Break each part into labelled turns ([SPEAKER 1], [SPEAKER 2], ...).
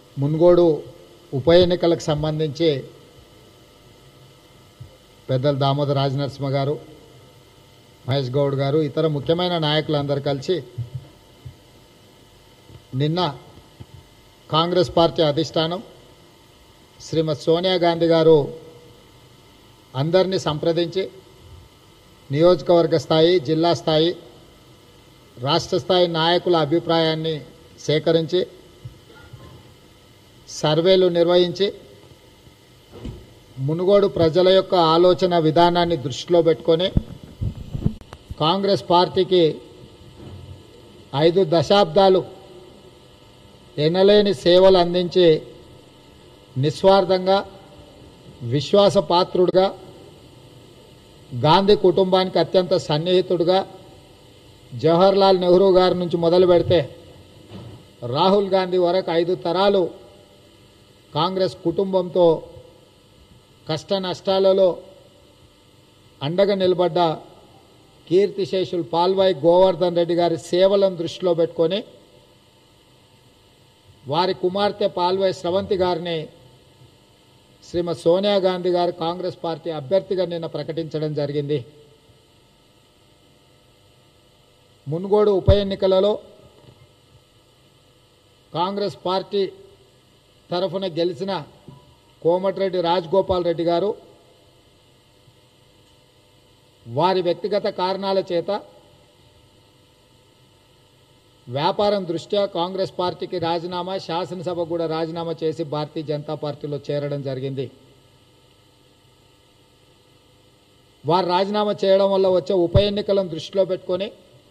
[SPEAKER 1] మున్గోడు ఉప ఎన్నికలకు సంబంధించి పెద్దలు దామోదర రాజనరసింహ గారు మహేష్ గౌడ్ గారు ఇతర ముఖ్యమైన నాయకులందరూ కలిసి నిన్న కాంగ్రెస్ పార్టీ అధిష్టానం శ్రీమతి సోనియా గాంధీ గారు అందరినీ సంప్రదించి నియోజకవర్గ స్థాయి జిల్లా స్థాయి రాష్ట్ర స్థాయి నాయకుల అభిప్రాయాన్ని సేకరించి సర్వేలు నిర్వహించి మునుగోడు ప్రజల యొక్క ఆలోచన విధానాన్ని దృష్టిలో పెట్టుకొని కాంగ్రెస్ పార్టీకి ఐదు దశాబ్దాలు ఎనలేని సేవలు అందించి నిస్వార్థంగా విశ్వాసపాత్రుడుగా గాంధీ కుటుంబానికి అత్యంత సన్నిహితుడుగా జవహర్లాల్ నెహ్రూ గారి నుంచి మొదలు పెడితే రాహుల్ గాంధీ వరకు ఐదు తరాలు కాంగ్రెస్ కుటుంబంతో కష్ట నష్టాలలో అండగా నిలబడ్డ కీర్తిశేషులు పాల్వాయి గోవర్ధన్ రెడ్డి గారి సేవలను దృష్టిలో పెట్టుకొని వారి కుమార్తె పాల్వాయి స్రవంతి గారిని శ్రీమతి సోనియా గాంధీ గారు కాంగ్రెస్ పార్టీ అభ్యర్థిగా నిన్న ప్రకటించడం జరిగింది మున్గోడు ఉప ఎన్నికలలో కాంగ్రెస్ పార్టీ తరఫున గెలిచిన కోమటిరెడ్డి రాజగోపాల్ రెడ్డి గారు వారి వ్యక్తిగత కారణాల చేత వ్యాపారం దృష్ట్యా కాంగ్రెస్ పార్టీకి రాజీనామా శాసనసభ కూడా రాజీనామా చేసి భారతీయ జనతా పార్టీలో చేరడం జరిగింది వారు రాజీనామా చేయడం వల్ల వచ్చే ఉప ఎన్నికలను దృష్టిలో పెట్టుకొని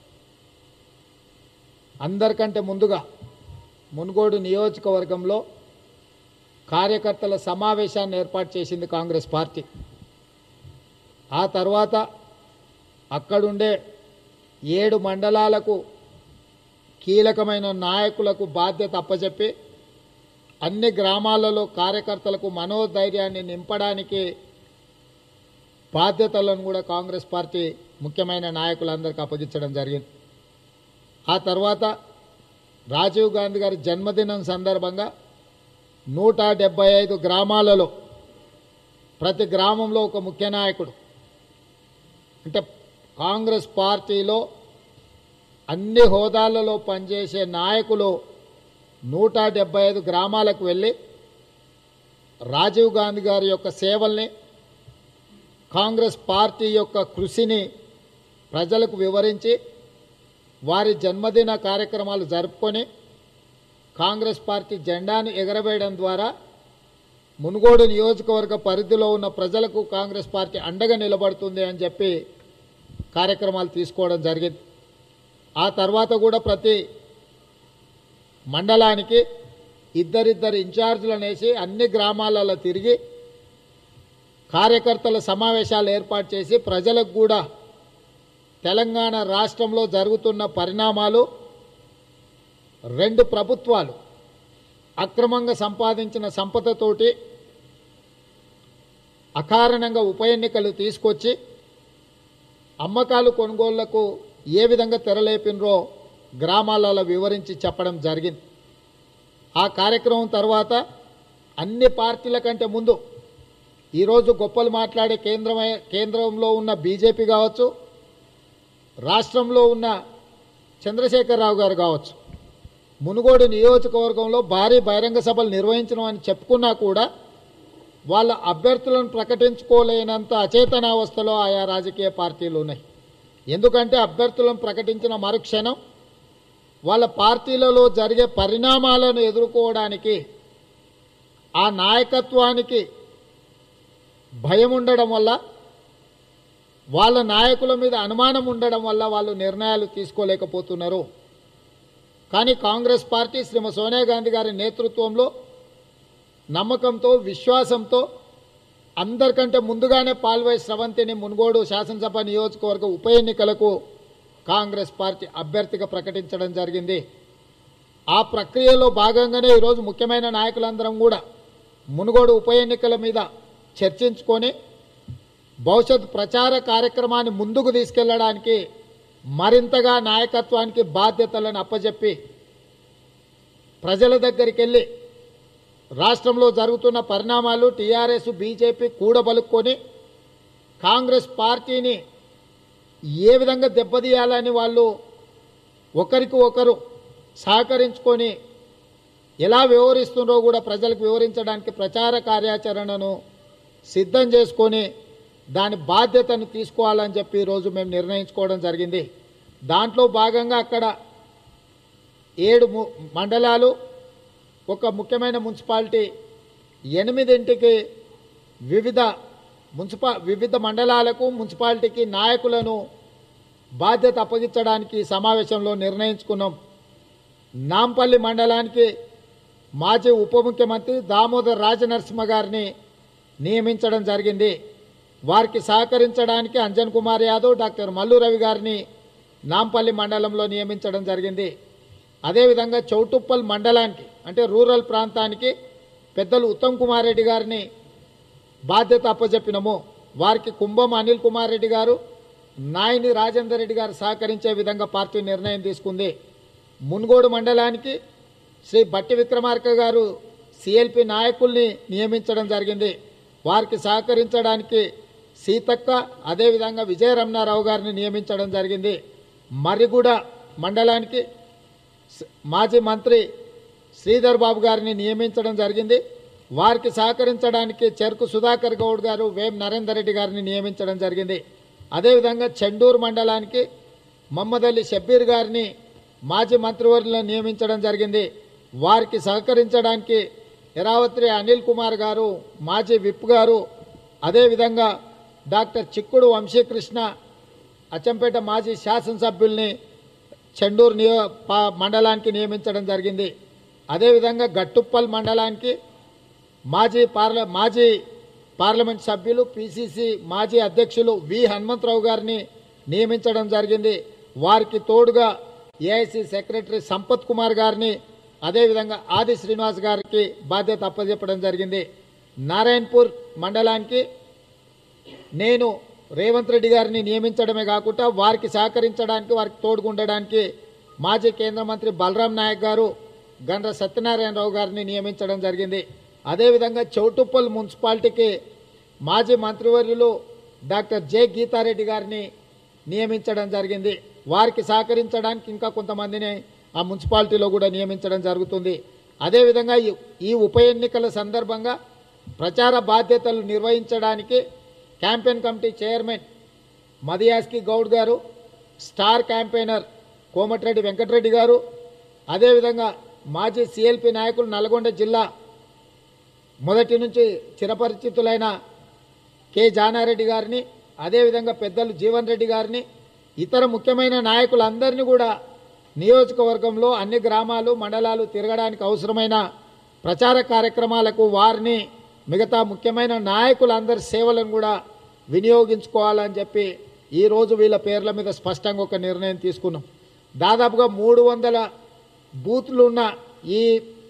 [SPEAKER 1] అందరికంటే ముందుగా మునుగోడు నియోజకవర్గంలో కార్యకర్తల సమావేశాన్ని ఏర్పాటు చేసింది కాంగ్రెస్ పార్టీ ఆ తర్వాత అక్కడుండే ఏడు మండలాలకు కీలకమైన నాయకులకు బాధ్యత అప్పచెప్పి అన్ని గ్రామాలలో కార్యకర్తలకు మనోధైర్యాన్ని నింపడానికి బాధ్యతలను కూడా కాంగ్రెస్ పార్టీ ముఖ్యమైన నాయకులందరికీ అప్పగించడం జరిగింది ఆ తర్వాత రాజీవ్ గాంధీ గారి జన్మదినం సందర్భంగా నూట డెబ్బై ఐదు గ్రామాలలో ప్రతి గ్రామంలో ఒక ముఖ్య నాయకుడు అంటే కాంగ్రెస్ పార్టీలో అన్ని హోదాలలో పనిచేసే నాయకులు నూట డెబ్బై ఐదు గ్రామాలకు వెళ్ళి రాజీవ్ గాంధీ గారి యొక్క సేవల్ని కాంగ్రెస్ పార్టీ యొక్క కృషిని ప్రజలకు వివరించి వారి జన్మదిన కార్యక్రమాలు జరుపుకొని కాంగ్రెస్ పార్టీ జెండాను ఎగరవేయడం ద్వారా మునుగోడు నియోజకవర్గ పరిధిలో ఉన్న ప్రజలకు కాంగ్రెస్ పార్టీ అండగా నిలబడుతుంది అని చెప్పి కార్యక్రమాలు తీసుకోవడం జరిగింది ఆ తర్వాత కూడా ప్రతి మండలానికి ఇద్దరిద్దరు ఇన్ఛార్జీలను వేసి అన్ని గ్రామాలలో తిరిగి కార్యకర్తల సమావేశాలు ఏర్పాటు చేసి ప్రజలకు కూడా తెలంగాణ రాష్ట్రంలో జరుగుతున్న పరిణామాలు రెండు ప్రభుత్వాలు అక్రమంగా సంపాదించిన సంపదతోటి అకారణంగా ఉప ఎన్నికలు తీసుకొచ్చి అమ్మకాలు కొనుగోళ్లకు ఏ విధంగా తెరలేపినరో గ్రామాలలో వివరించి చెప్పడం జరిగింది ఆ కార్యక్రమం తర్వాత అన్ని పార్టీల కంటే ముందు ఈరోజు గొప్పలు మాట్లాడే కేంద్రమై కేంద్రంలో ఉన్న బీజేపీ కావచ్చు రాష్ట్రంలో ఉన్న చంద్రశేఖరరావు గారు కావచ్చు మునుగోడు నియోజకవర్గంలో భారీ బహిరంగ సభలు నిర్వహించడం అని చెప్పుకున్నా కూడా వాళ్ళ అభ్యర్థులను ప్రకటించుకోలేనంత అచేతనావస్థలో ఆయా రాజకీయ పార్టీలు ఉన్నాయి ఎందుకంటే అభ్యర్థులను ప్రకటించిన మరుక్షణం వాళ్ళ పార్టీలలో జరిగే పరిణామాలను ఎదుర్కోవడానికి ఆ నాయకత్వానికి భయం ఉండడం వల్ల వాళ్ళ నాయకుల మీద అనుమానం ఉండడం వల్ల వాళ్ళు నిర్ణయాలు తీసుకోలేకపోతున్నారు కానీ కాంగ్రెస్ పార్టీ శ్రీమతి సోనియా గాంధీ గారి నేతృత్వంలో నమ్మకంతో విశ్వాసంతో అందరికంటే ముందుగానే పాల్వాయి స్రవంతిని మున్గోడు శాసనసభ నియోజకవర్గ ఉప ఎన్నికలకు కాంగ్రెస్ పార్టీ అభ్యర్థిగా ప్రకటించడం జరిగింది ఆ ప్రక్రియలో భాగంగానే ఈరోజు ముఖ్యమైన నాయకులందరం కూడా మునుగోడు ఉప ఎన్నికల మీద చర్చించుకొని భవిష్యత్ ప్రచార కార్యక్రమాన్ని ముందుకు తీసుకెళ్లడానికి మరింతగా నాయకత్వానికి బాధ్యతలను అప్పజెప్పి ప్రజల దగ్గరికి వెళ్ళి రాష్ట్రంలో జరుగుతున్న పరిణామాలు టీఆర్ఎస్ బీజేపీ కూడబలుక్కొని కాంగ్రెస్ పార్టీని ఏ విధంగా దెబ్బతీయాలని వాళ్ళు ఒకరికి ఒకరు సహకరించుకొని ఎలా వ్యవహరిస్తుందో కూడా ప్రజలకు వివరించడానికి ప్రచార కార్యాచరణను సిద్ధం చేసుకొని దాని బాధ్యతను తీసుకోవాలని చెప్పి ఈరోజు మేము నిర్ణయించుకోవడం జరిగింది దాంట్లో భాగంగా అక్కడ ఏడు ము- మండలాలు ఒక ముఖ్యమైన మున్సిపాలిటీ ఎనిమిదింటికి వివిధ మున్సిపా వివిధ మండలాలకు మున్సిపాలిటీకి నాయకులను బాధ్యత అప్పగించడానికి ఈ సమావేశంలో నిర్ణయించుకున్నాం నాంపల్లి మండలానికి మాజీ ఉప ముఖ్యమంత్రి దామోదర్ రాజనరసింహ గారిని నియమించడం జరిగింది వారికి సహకరించడానికి అంజన్ కుమార్ యాదవ్ డాక్టర్ మల్లు రవి గారిని నాంపల్లి మండలంలో నియమించడం జరిగింది అదేవిధంగా చౌటుప్పల్ మండలానికి అంటే రూరల్ ప్రాంతానికి పెద్దలు ఉత్తమ్ కుమార్ రెడ్డి గారిని బాధ్యత అప్పచెప్పినము వారికి కుంభం అనిల్ కుమార్ రెడ్డి గారు నాయని రాజేందర్ రెడ్డి గారు సహకరించే విధంగా పార్టీ నిర్ణయం తీసుకుంది మున్గోడు మండలానికి శ్రీ బట్టి విక్రమార్క గారు సిఎల్పి నాయకుల్ని నియమించడం జరిగింది వారికి సహకరించడానికి సీతక్క అదేవిధంగా విజయ రమణారావు గారిని నియమించడం జరిగింది మర్రిగూడ మండలానికి స- మాజీ మంత్రి శ్రీధర్ బాబు గారిని నియమించడం జరిగింది వారికి సహకరించడానికి చెరుకు సుధాకర్ గౌడ్ గారు వేం నరేందర్ రెడ్డి గారిని నియమించడం జరిగింది అదేవిధంగా చెండూరు మండలానికి మహమ్మద్ అలీ షబ్బీర్ గారిని మాజీ మంత్రివర్యులను నియమించడం జరిగింది వారికి సహకరించడానికి ఎరావత్రి అనిల్ కుమార్ గారు మాజీ విప్ గారు అదేవిధంగా డాక్టర్ చిక్కుడు వంశీకృష్ణ అచ్చంపేట మాజీ శాసనసభ్యుల్ని చెండూరు నియో పా- మండలానికి నియమించడం జరిగింది అదేవిధంగా గట్టుప్పల్ మండలానికి మాజీ పార్ల మాజీ పార్లమెంట్ సభ్యులు పిసిసి మాజీ అధ్యక్షులు వి హనుమంతరావు గారిని నియమించడం జరిగింది వారికి తోడుగా ఏఐసి సెక్రటరీ సంపత్ కుమార్ గారిని అదేవిధంగా ఆది శ్రీనివాస్ గారికి బాధ్యత అప్పచెప్పడం జరిగింది నారాయణపూర్ మండలానికి నేను రేవంత్ రెడ్డి గారిని నియమించడమే కాకుండా వారికి సహకరించడానికి వారికి తోడుగుండడానికి మాజీ కేంద్ర మంత్రి బలరాం నాయక్ గారు గండ్ర సత్యనారాయణరావు గారిని నియమించడం జరిగింది అదేవిధంగా చౌటుప్పల్ మున్సిపాలిటీకి మాజీ మంత్రివర్యులు డాక్టర్ జె గీతారెడ్డి గారిని నియమించడం జరిగింది వారికి సహకరించడానికి ఇంకా కొంతమందిని ఆ మున్సిపాలిటీలో కూడా నియమించడం జరుగుతుంది అదేవిధంగా ఈ- ఈ ఉప ఎన్నికల సందర్భంగా ప్రచార బాధ్యతలు నిర్వహించడానికి క్యాంపెయిన్ కమిటీ చైర్మన్ మదియాస్కి గౌడ్ గారు స్టార్ క్యాంపెయినర్ కోమటిరెడ్డి వెంకటరెడ్డి గారు అదేవిధంగా మాజీ సిఎల్పి నాయకులు నల్గొండ జిల్లా మొదటి నుంచి చిరపరిచితులైన కె జానారెడ్డి గారిని అదేవిధంగా పెద్దలు జీవన్ రెడ్డి గారిని ఇతర ముఖ్యమైన నాయకులందరినీ కూడా నియోజకవర్గంలో అన్ని గ్రామాలు మండలాలు తిరగడానికి అవసరమైన ప్రచార కార్యక్రమాలకు వారిని మిగతా ముఖ్యమైన నాయకులందరి సేవలను కూడా వినియోగించుకోవాలని చెప్పి ఈరోజు వీళ్ళ పేర్ల మీద స్పష్టంగా ఒక నిర్ణయం తీసుకున్నాం దాదాపుగా మూడు వందల బూత్లు ఉన్న ఈ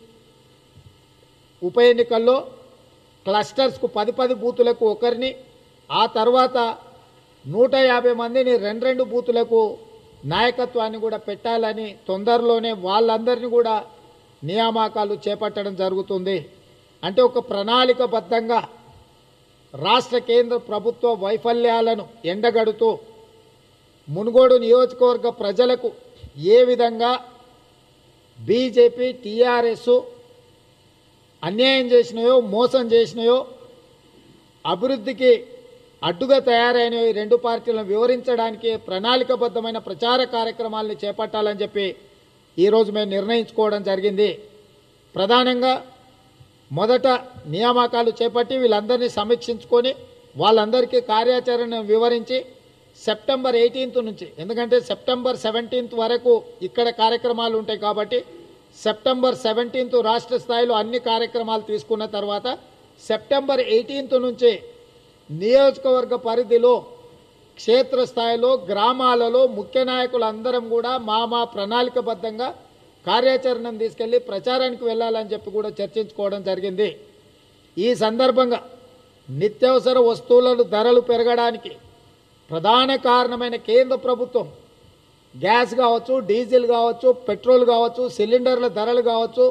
[SPEAKER 1] ఉప ఎన్నికల్లో క్లస్టర్స్కు పది పది బూతులకు ఒకరిని ఆ తర్వాత నూట యాభై మందిని రెండు రెండు బూతులకు నాయకత్వాన్ని కూడా పెట్టాలని తొందరలోనే వాళ్ళందరినీ కూడా నియామకాలు చేపట్టడం జరుగుతుంది అంటే ఒక ప్రణాళికబద్ధంగా రాష్ట్ర కేంద్ర ప్రభుత్వ వైఫల్యాలను ఎండగడుతూ మునుగోడు నియోజకవర్గ ప్రజలకు ఏ విధంగా బీజేపీ టీఆర్ఎస్ అన్యాయం చేసినాయో మోసం చేసినాయో అభివృద్ధికి అడ్డుగా తయారైన ఈ రెండు పార్టీలను వివరించడానికి ప్రణాళికబద్ధమైన ప్రచార కార్యక్రమాలను చేపట్టాలని చెప్పి ఈరోజు మేము నిర్ణయించుకోవడం జరిగింది ప్రధానంగా మొదట నియామకాలు చేపట్టి వీళ్ళందరినీ సమీక్షించుకొని వాళ్ళందరికీ కార్యాచరణ వివరించి సెప్టెంబర్ ఎయిటీన్త్ నుంచి ఎందుకంటే సెప్టెంబర్ సెవెంటీన్త్ వరకు ఇక్కడ కార్యక్రమాలు ఉంటాయి కాబట్టి సెప్టెంబర్ సెవెంటీన్త్ రాష్ట్ర స్థాయిలో అన్ని కార్యక్రమాలు తీసుకున్న తర్వాత సెప్టెంబర్ ఎయిటీన్త్ నుంచి నియోజకవర్గ పరిధిలో క్షేత్రస్థాయిలో గ్రామాలలో ముఖ్య నాయకులందరం కూడా మా మా ప్రణాళికబద్ధంగా కార్యాచరణను తీసుకెళ్లి ప్రచారానికి వెళ్ళాలని చెప్పి కూడా చర్చించుకోవడం జరిగింది ఈ సందర్భంగా నిత్యావసర వస్తువులను ధరలు పెరగడానికి ప్రధాన కారణమైన కేంద్ర ప్రభుత్వం గ్యాస్ కావచ్చు డీజిల్ కావచ్చు పెట్రోల్ కావచ్చు సిలిండర్ల ధరలు కావచ్చు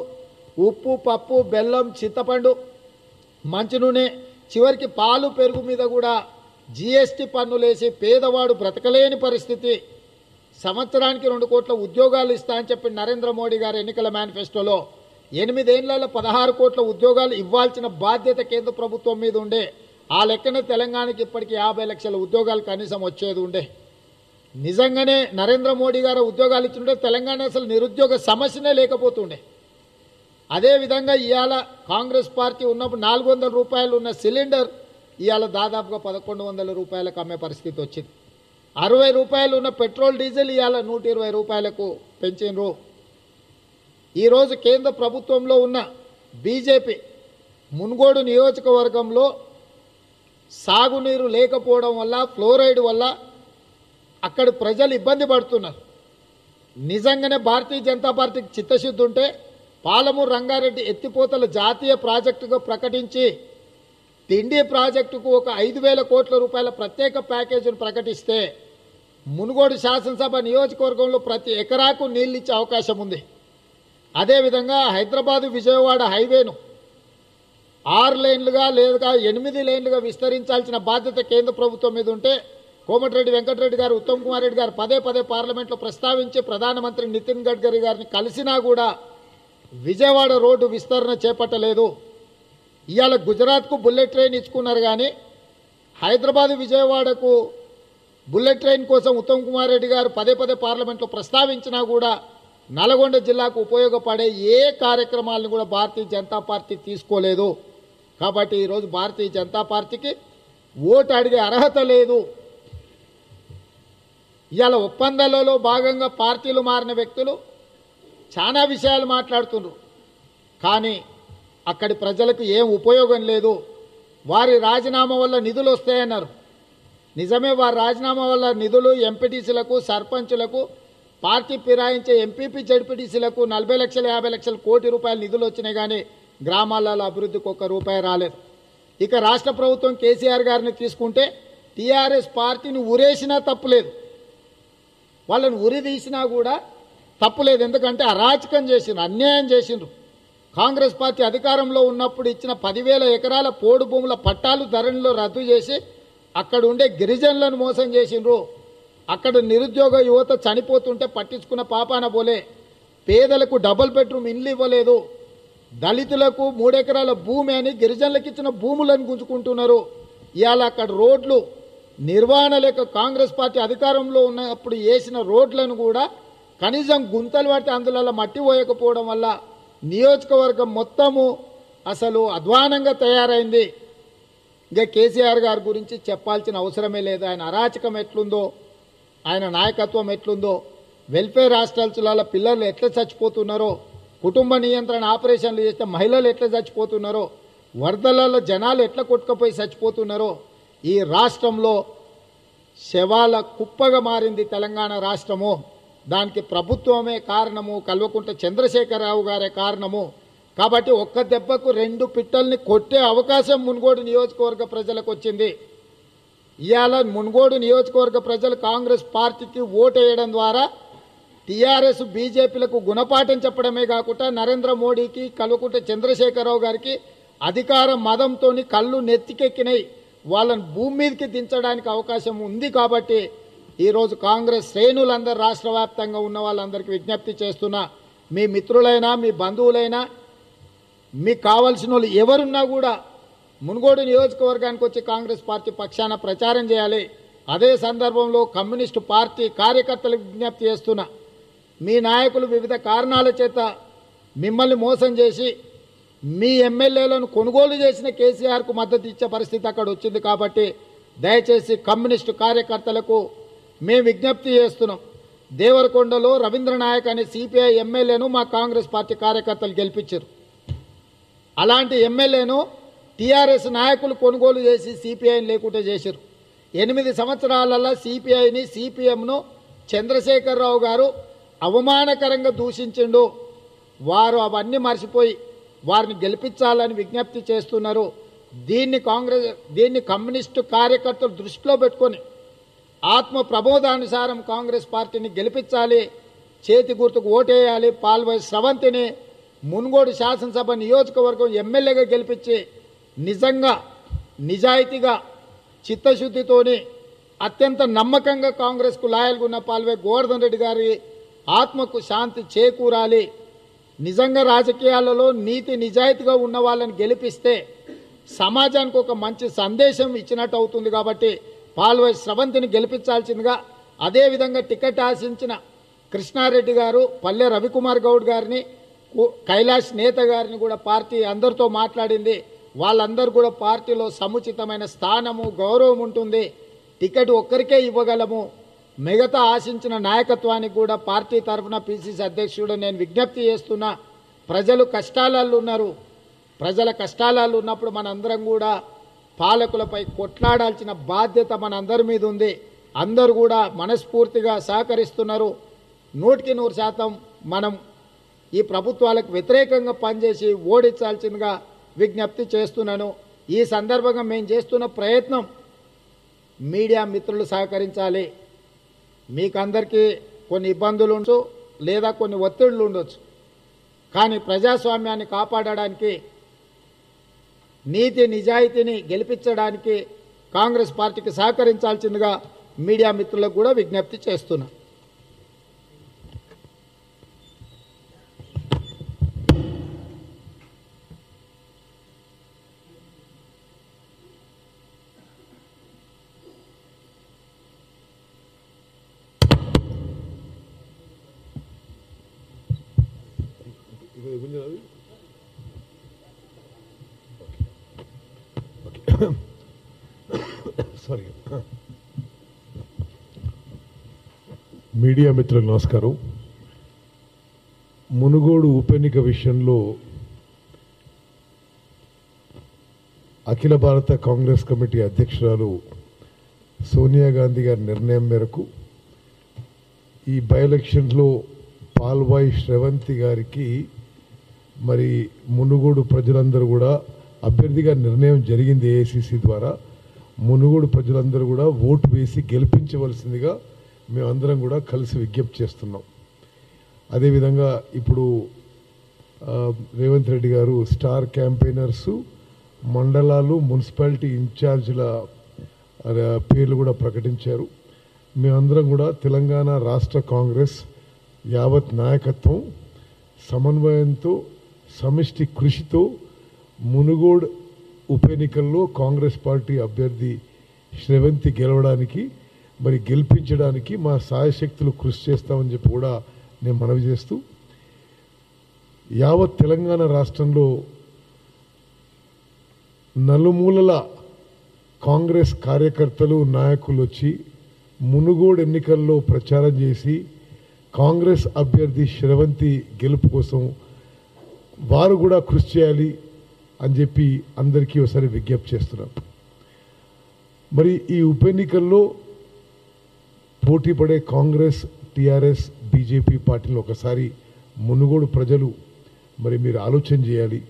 [SPEAKER 1] ఉప్పు పప్పు బెల్లం చింతపండు మంచి నూనె చివరికి పాలు పెరుగు మీద కూడా జీఎస్టీ పన్నులేసి పేదవాడు బ్రతకలేని పరిస్థితి సంవత్సరానికి రెండు కోట్ల ఉద్యోగాలు ఇస్తా అని చెప్పి నరేంద్ర మోడీ గారి ఎన్నికల మేనిఫెస్టోలో ఎనిమిదేళ్లలో పదహారు కోట్ల ఉద్యోగాలు ఇవ్వాల్సిన బాధ్యత కేంద్ర ప్రభుత్వం మీద ఉండే ఆ లెక్కన తెలంగాణకి ఇప్పటికి యాభై లక్షల ఉద్యోగాలు కనీసం వచ్చేది ఉండే నిజంగానే నరేంద్ర మోడీ గారు ఉద్యోగాలు ఇచ్చిండే తెలంగాణ అసలు నిరుద్యోగ సమస్యనే లేకపోతుండే అదేవిధంగా ఇవాళ కాంగ్రెస్ పార్టీ ఉన్నప్పుడు నాలుగు వందల రూపాయలు ఉన్న సిలిండర్ ఇవాళ దాదాపుగా పదకొండు వందల రూపాయలకు అమ్మే పరిస్థితి వచ్చింది అరవై రూపాయలు ఉన్న పెట్రోల్ డీజిల్ ఇవాళ నూట ఇరవై రూపాయలకు పెంచినరు ఈరోజు కేంద్ర ప్రభుత్వంలో ఉన్న బీజేపీ మున్గోడు నియోజకవర్గంలో సాగునీరు లేకపోవడం వల్ల ఫ్లోరైడ్ వల్ల అక్కడి ప్రజలు ఇబ్బంది పడుతున్నారు నిజంగానే భారతీయ జనతా పార్టీకి చిత్తశుద్ధి ఉంటే పాలమూరు రంగారెడ్డి ఎత్తిపోతల జాతీయ ప్రాజెక్టుగా ప్రకటించి తిండి ప్రాజెక్టుకు ఒక ఐదు వేల కోట్ల రూపాయల ప్రత్యేక ప్యాకేజీని ప్రకటిస్తే మునుగోడు శాసనసభ నియోజకవర్గంలో ప్రతి ఎకరాకు నీళ్ళు ఇచ్చే అవకాశం ఉంది అదేవిధంగా హైదరాబాదు విజయవాడ హైవేను ఆరు లేన్లుగా లేదా ఎనిమిది లేన్లుగా విస్తరించాల్సిన బాధ్యత కేంద్ర ప్రభుత్వం మీద ఉంటే కోమటిరెడ్డి వెంకటరెడ్డి గారు ఉత్తమ్ కుమార్ రెడ్డి గారు పదే పదే పార్లమెంట్లో ప్రస్తావించి ప్రధానమంత్రి నితిన్ గడ్కరీ గారిని కలిసినా కూడా విజయవాడ రోడ్డు విస్తరణ చేపట్టలేదు ఇవాళ గుజరాత్కు బుల్లెట్ ట్రైన్ ఇచ్చుకున్నారు కానీ హైదరాబాద్ విజయవాడకు బుల్లెట్ ట్రైన్ కోసం ఉత్తమ్ కుమార్ రెడ్డి గారు పదే పదే పార్లమెంట్లో ప్రస్తావించినా కూడా నల్గొండ జిల్లాకు ఉపయోగపడే ఏ కార్యక్రమాలను కూడా భారతీయ జనతా పార్టీ తీసుకోలేదు కాబట్టి ఈరోజు భారతీయ జనతా పార్టీకి ఓటు అడిగే అర్హత లేదు ఇవాళ ఒప్పందాలలో భాగంగా పార్టీలు మారిన వ్యక్తులు చాలా విషయాలు మాట్లాడుతున్నారు కానీ అక్కడి ప్రజలకు ఏం ఉపయోగం లేదు వారి రాజీనామా వల్ల నిధులు వస్తాయన్నారు నిజమే వారి రాజీనామా వల్ల నిధులు ఎంపీటీసీలకు సర్పంచులకు పార్టీ ఫిరాయించే ఎంపీపీ జడ్పీటీసీలకు నలభై లక్షల యాభై లక్షల కోటి రూపాయల నిధులు వచ్చినాయి కానీ గ్రామాలలో అభివృద్ధికి ఒక్క రూపాయి రాలేదు ఇక రాష్ట్ర ప్రభుత్వం కేసీఆర్ గారిని తీసుకుంటే టీఆర్ఎస్ పార్టీని ఉరేసినా తప్పులేదు వాళ్ళని ఉరి తీసినా కూడా తప్పులేదు ఎందుకంటే అరాచకం చేసిండ్రు అన్యాయం చేసిండ్రు కాంగ్రెస్ పార్టీ అధికారంలో ఉన్నప్పుడు ఇచ్చిన పదివేల ఎకరాల పోడు భూముల పట్టాలు ధరణిలో రద్దు చేసి అక్కడ ఉండే గిరిజనులను మోసం చేసిండ్రు అక్కడ నిరుద్యోగ యువత చనిపోతుంటే పట్టించుకున్న పాపాన పోలే పేదలకు డబుల్ బెడ్రూమ్ ఇండ్లు ఇవ్వలేదు దళితులకు మూడెకరాల భూమి అని గిరిజనులకు ఇచ్చిన భూములను గుంజుకుంటున్నారు ఇవాళ అక్కడ రోడ్లు నిర్వహణ లేక కాంగ్రెస్ పార్టీ అధికారంలో ఉన్నప్పుడు వేసిన రోడ్లను కూడా కనీసం గుంతలు పడితే అందులో మట్టి పోయకపోవడం వల్ల నియోజకవర్గం మొత్తము అసలు అధ్వానంగా తయారైంది ఇంకా కేసీఆర్ గారి గురించి చెప్పాల్సిన అవసరమే లేదు ఆయన అరాచకం ఎట్లుందో ఆయన నాయకత్వం ఎట్లుందో వెల్ఫేర్ హాస్టల్స్లలో పిల్లలు ఎట్లా చచ్చిపోతున్నారో కుటుంబ నియంత్రణ ఆపరేషన్లు చేస్తే మహిళలు ఎట్లా చచ్చిపోతున్నారో వరదలలో జనాలు ఎట్లా కొట్టుకుపోయి చచ్చిపోతున్నారో ఈ రాష్ట్రంలో శవాల కుప్పగా మారింది తెలంగాణ రాష్ట్రము దానికి ప్రభుత్వమే కారణము కల్వకుంట చంద్రశేఖరరావు గారే కారణము కాబట్టి ఒక్క దెబ్బకు రెండు పిట్టల్ని కొట్టే అవకాశం మున్గోడు నియోజకవర్గ ప్రజలకు వచ్చింది ఇవాళ మున్గోడు నియోజకవర్గ ప్రజలు కాంగ్రెస్ పార్టీకి ఓటేయడం ద్వారా టీఆర్ఎస్ బీజేపీలకు గుణపాఠం చెప్పడమే కాకుండా నరేంద్ర మోడీకి కల్వకుంట చంద్రశేఖరరావు గారికి అధికార మదంతో కళ్ళు నెత్తికెక్కినాయి వాళ్ళని భూమి మీదకి దించడానికి అవకాశం ఉంది కాబట్టి ఈరోజు కాంగ్రెస్ శ్రేణులందరూ రాష్ట్ర వ్యాప్తంగా ఉన్న వాళ్ళందరికీ విజ్ఞప్తి చేస్తున్నా మీ మిత్రులైనా మీ బంధువులైనా మీకు కావాల్సిన వాళ్ళు ఎవరున్నా కూడా మునుగోడు నియోజకవర్గానికి వచ్చి కాంగ్రెస్ పార్టీ పక్షాన ప్రచారం చేయాలి అదే సందర్భంలో కమ్యూనిస్టు పార్టీ కార్యకర్తలకు విజ్ఞప్తి చేస్తున్నా మీ నాయకులు వివిధ కారణాల చేత మిమ్మల్ని మోసం చేసి మీ ఎమ్మెల్యేలను కొనుగోలు చేసిన కేసీఆర్కు మద్దతు ఇచ్చే పరిస్థితి అక్కడ వచ్చింది కాబట్టి దయచేసి కమ్యూనిస్టు కార్యకర్తలకు మేము విజ్ఞప్తి చేస్తున్నాం దేవరకొండలో రవీంద్ర నాయక్ అనే సిపిఐ ఎమ్మెల్యేను మా కాంగ్రెస్ పార్టీ కార్యకర్తలు గెలిపించారు అలాంటి ఎమ్మెల్యేను టీఆర్ఎస్ నాయకులు కొనుగోలు చేసి సిపిఐని లేకుండా చేశారు ఎనిమిది సంవత్సరాలలో సిపిఐని సిపిఎంను చంద్రశేఖరరావు గారు అవమానకరంగా దూషించిండు వారు అవన్నీ మర్చిపోయి వారిని గెలిపించాలని విజ్ఞప్తి చేస్తున్నారు దీన్ని కాంగ్రెస్ దీన్ని కమ్యూనిస్టు కార్యకర్తలు దృష్టిలో పెట్టుకొని ఆత్మ ప్రబోధానుసారం కాంగ్రెస్ పార్టీని గెలిపించాలి చేతి గుర్తుకు ఓటేయాలి పాల్వై స్రవంతిని మున్గోడు శాసనసభ నియోజకవర్గం ఎమ్మెల్యేగా గెలిపించి నిజంగా నిజాయితీగా చిత్తశుద్ధితోని అత్యంత నమ్మకంగా కాంగ్రెస్కు లాయల్గా ఉన్న పాల్వే గోవర్ధన్ రెడ్డి గారి ఆత్మకు శాంతి చేకూరాలి నిజంగా రాజకీయాలలో నీతి నిజాయితీగా ఉన్న వాళ్ళని గెలిపిస్తే సమాజానికి ఒక మంచి సందేశం ఇచ్చినట్టు అవుతుంది కాబట్టి పాల్వై స్రవంతిని గెలిపించాల్సిందిగా అదేవిధంగా టికెట్ ఆశించిన కృష్ణారెడ్డి గారు పల్లె రవికుమార్ గౌడ్ గారిని కు- కైలాష్ నేత గారిని కూడా పార్టీ అందరితో మాట్లాడింది వాళ్ళందరూ కూడా పార్టీలో సముచితమైన స్థానము గౌరవం ఉంటుంది టికెట్ ఒక్కరికే ఇవ్వగలము మిగతా ఆశించిన నాయకత్వానికి కూడా పార్టీ తరఫున పిసిసి అధ్యక్షుడు నేను విజ్ఞప్తి చేస్తున్నా ప్రజలు కష్టాలలో ఉన్నారు ప్రజల కష్టాలలో ఉన్నప్పుడు మనందరం కూడా పాలకులపై కొట్లాడాల్సిన బాధ్యత మనందరి మీద ఉంది అందరూ కూడా మనస్ఫూర్తిగా సహకరిస్తున్నారు నూటికి నూరు శాతం మనం ఈ ప్రభుత్వాలకు వ్యతిరేకంగా పనిచేసి ఓడించాల్సిందిగా విజ్ఞప్తి చేస్తున్నాను ఈ సందర్భంగా మేము చేస్తున్న ప్రయత్నం మీడియా మిత్రులు సహకరించాలి మీకందరికీ కొన్ని ఇబ్బందులు ఉండొచ్చు లేదా కొన్ని ఒత్తిళ్లు ఉండొచ్చు కానీ ప్రజాస్వామ్యాన్ని కాపాడడానికి నీతి నిజాయితీని గెలిపించడానికి కాంగ్రెస్ పార్టీకి సహకరించాల్సిందిగా మీడియా మిత్రులకు కూడా విజ్ఞప్తి చేస్తున్నా
[SPEAKER 2] ఇది కొంచెం అది సారీ మీడియా మిత్రులకు నమస్కారం మునుగోడు ఉప ఎన్నిక విషయంలో అఖిల భారత కాంగ్రెస్ కమిటీ అధ్యక్షురాలు సోనియా గాంధీ గారి నిర్ణయం మేరకు ఈ బై ఎలక్షన్లో పాల్వాయి శ్రవంతి గారికి మరి మునుగోడు ప్రజలందరూ కూడా అభ్యర్థిగా నిర్ణయం జరిగింది ఏఐసిసి ద్వారా మునుగోడు ప్రజలందరూ కూడా ఓటు వేసి గెలిపించవలసిందిగా మేమందరం కూడా కలిసి విజ్ఞప్తి చేస్తున్నాం అదేవిధంగా ఇప్పుడు ఆ, రేవంత్ రెడ్డి గారు స్టార్ క్యాంపెయినర్సు మండలాలు మున్సిపాలిటీ ఇన్ఛార్జీల ఆ, పేర్లు కూడా ప్రకటించారు మేమందరం కూడా తెలంగాణ రాష్ట్ర కాంగ్రెస్ యావత్ నాయకత్వం సమన్వయంతో సమిష్టి కృషితో మునుగోడ్ ఉప ఎన్నికల్లో కాంగ్రెస్ పార్టీ అభ్యర్థి శ్రవంతి గెలవడానికి మరి గెలిపించడానికి మా సాయశక్తులు కృషి చేస్తామని చెప్పి కూడా నేను మనవి చేస్తూ యావత్ తెలంగాణ రాష్ట్రంలో నలుమూలల కాంగ్రెస్ కార్యకర్తలు నాయకులు వచ్చి మునుగోడు ఎన్నికల్లో ప్రచారం చేసి కాంగ్రెస్ అభ్యర్థి శ్రవంతి గెలుపు కోసం వారు కూడా కృషి చేయాలి అని చెప్పి అందరికీ ఒకసారి విజ్ఞప్తి చేస్తున్నాం మరి ఈ ఉప ఎన్నికల్లో పోటీ పడే కాంగ్రెస్ టిఆర్ఎస్ బీజేపీ పార్టీలు ఒకసారి మునుగోడు ప్రజలు మరి మీరు ఆలోచన చేయాలి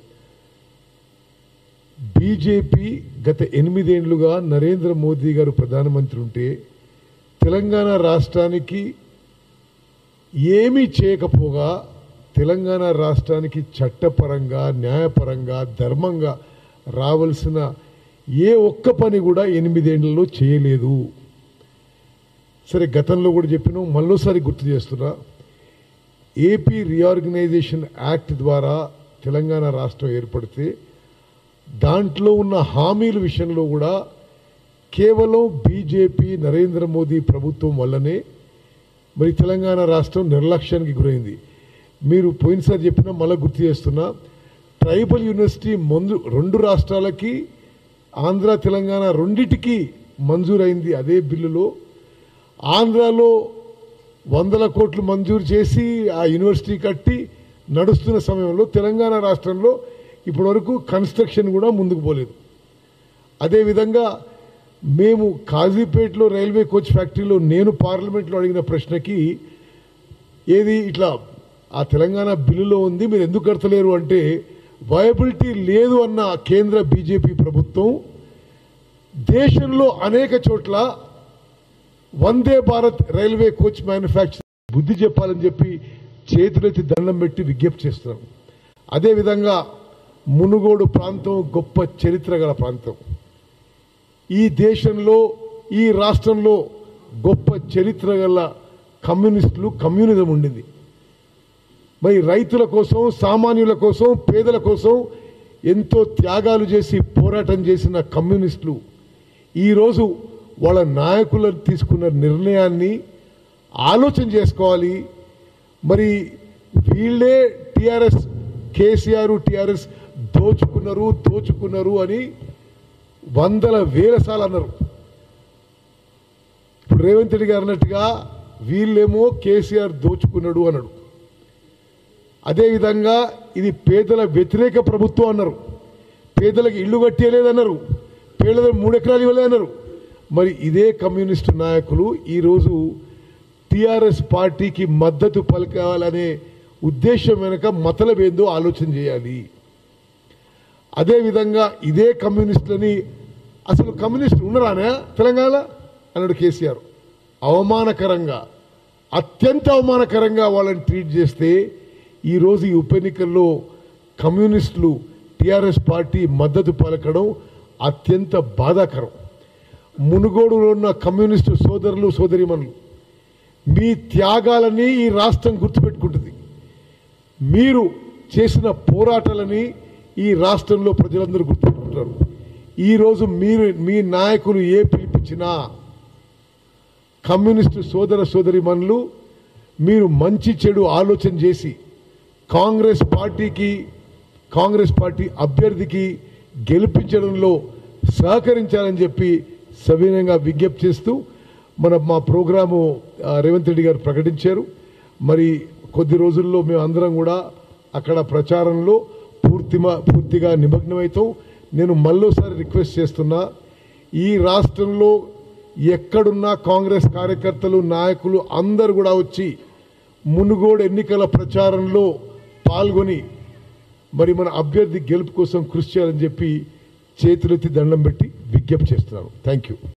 [SPEAKER 2] బీజేపీ గత ఎనిమిదేండ్లుగా నరేంద్ర మోదీ గారు ప్రధానమంత్రి ఉంటే తెలంగాణ రాష్ట్రానికి ఏమీ చేయకపోగా తెలంగాణ రాష్ట్రానికి చట్టపరంగా న్యాయపరంగా ధర్మంగా రావాల్సిన ఏ ఒక్క పని కూడా ఎనిమిదేళ్లలో చేయలేదు సరే గతంలో కూడా చెప్పినాం మళ్ళోసారి గుర్తు చేస్తున్నా ఏపీ రీఆర్గనైజేషన్ యాక్ట్ ద్వారా తెలంగాణ రాష్ట్రం ఏర్పడితే దాంట్లో ఉన్న హామీల విషయంలో కూడా కేవలం బీజేపీ నరేంద్ర మోదీ ప్రభుత్వం వల్లనే మరి తెలంగాణ రాష్ట్రం నిర్లక్ష్యానికి గురైంది మీరు పోయినసారి చెప్పినా మళ్ళీ గుర్తు చేస్తున్నా ట్రైబల్ యూనివర్సిటీ మంజు రెండు రాష్ట్రాలకి ఆంధ్ర తెలంగాణ రెండిటికి మంజూరైంది అదే బిల్లులో ఆంధ్రాలో వందల కోట్లు మంజూరు చేసి ఆ యూనివర్సిటీ కట్టి నడుస్తున్న సమయంలో తెలంగాణ రాష్ట్రంలో ఇప్పటివరకు కన్స్ట్రక్షన్ కూడా ముందుకు పోలేదు అదేవిధంగా మేము కాజీపేటలో రైల్వే కోచ్ ఫ్యాక్టరీలో నేను పార్లమెంట్లో అడిగిన ప్రశ్నకి ఏది ఇట్లా ఆ తెలంగాణ బిల్లులో ఉంది మీరు ఎందుకు కడతలేరు అంటే వయబిలిటీ లేదు అన్న కేంద్ర బీజేపీ ప్రభుత్వం దేశంలో అనేక చోట్ల Vande Bharat railway coach manufacture బుద్ధి చెప్పాలని చెప్పి చేతులెత్తి దండం పెట్టి విజ్ఞప్తి చేస్తున్నాం అదేవిధంగా మునుగోడు ప్రాంతం గొప్ప చరిత్ర గల ప్రాంతం ఈ దేశంలో ఈ రాష్ట్రంలో గొప్ప చరిత్ర గల కమ్యూనిస్టులు కమ్యూనిజం ఉండింది మరి రైతుల కోసం సామాన్యుల కోసం పేదల కోసం ఎంతో త్యాగాలు చేసి పోరాటం చేసిన కమ్యూనిస్టులు ఈరోజు వాళ్ళ నాయకులు తీసుకున్న నిర్ణయాన్ని ఆలోచన చేసుకోవాలి మరి వీళ్ళే టిఆర్ఎస్ కేసీఆర్ టిఆర్ఎస్ దోచుకున్నారు దోచుకున్నారు అని వందల వేల సార్లు అన్నారు ఇప్పుడు రేవంత్ రెడ్డి గారు అన్నట్టుగా వీళ్ళేమో కేసీఆర్ దోచుకున్నాడు అన్నాడు అదేవిధంగా ఇది పేదల వ్యతిరేక ప్రభుత్వం అన్నారు పేదలకు ఇల్లు కట్టేయలేదన్నారు పేదలకు మూడు ఎకరాలు ఇవ్వలేదన్నారు మరి ఇదే కమ్యూనిస్టు నాయకులు ఈరోజు టిఆర్ఎస్ పార్టీకి మద్దతు పలకాలనే ఉద్దేశం వెనుక మతలబేందో ఆలోచన చేయాలి అదేవిధంగా ఇదే కమ్యూనిస్టులని అసలు కమ్యూనిస్టులు ఉన్నారానే తెలంగాణ అన్నాడు కేసీఆర్ అవమానకరంగా అత్యంత అవమానకరంగా వాళ్ళని ట్రీట్ చేస్తే ఈరోజు ఈ ఉప ఎన్నికల్లో కమ్యూనిస్టులు టిఆర్ఎస్ పార్టీ మద్దతు పలకడం అత్యంత బాధాకరం మునుగోడులో ఉన్న కమ్యూనిస్టు సోదరులు సోదరిమణులు మీ త్యాగాలని ఈ రాష్ట్రం గుర్తుపెట్టుకుంటుంది మీరు చేసిన పోరాటాలని ఈ రాష్ట్రంలో ప్రజలందరూ గుర్తుపెట్టుకుంటారు ఈరోజు మీరు మీ నాయకులు ఏ పిలిపించినా కమ్యూనిస్టు సోదర సోదరి మీరు మంచి చెడు ఆలోచన చేసి కాంగ్రెస్ పార్టీకి కాంగ్రెస్ పార్టీ అభ్యర్థికి గెలిపించడంలో సహకరించాలని చెప్పి సవినయంగా విజ్ఞప్తి చేస్తూ మన మా ప్రోగ్రాము ఆ, రేవంత్ రెడ్డి గారు ప్రకటించారు మరి కొద్ది రోజుల్లో మేము అందరం కూడా అక్కడ ప్రచారంలో పూర్తిమ పూర్తిగా నిమగ్నమవుతాం నేను మళ్ళోసారి రిక్వెస్ట్ చేస్తున్నా ఈ రాష్ట్రంలో ఎక్కడున్నా కాంగ్రెస్ కార్యకర్తలు నాయకులు అందరు కూడా వచ్చి మునుగోడు ఎన్నికల ప్రచారంలో పాల్గొని మరి మన అభ్యర్థి గెలుపు కోసం కృషి చేయాలని చెప్పి చేతులెత్తి దండం పెట్టి విజ్ఞప్తి చేస్తున్నాను థ్యాంక్ యూ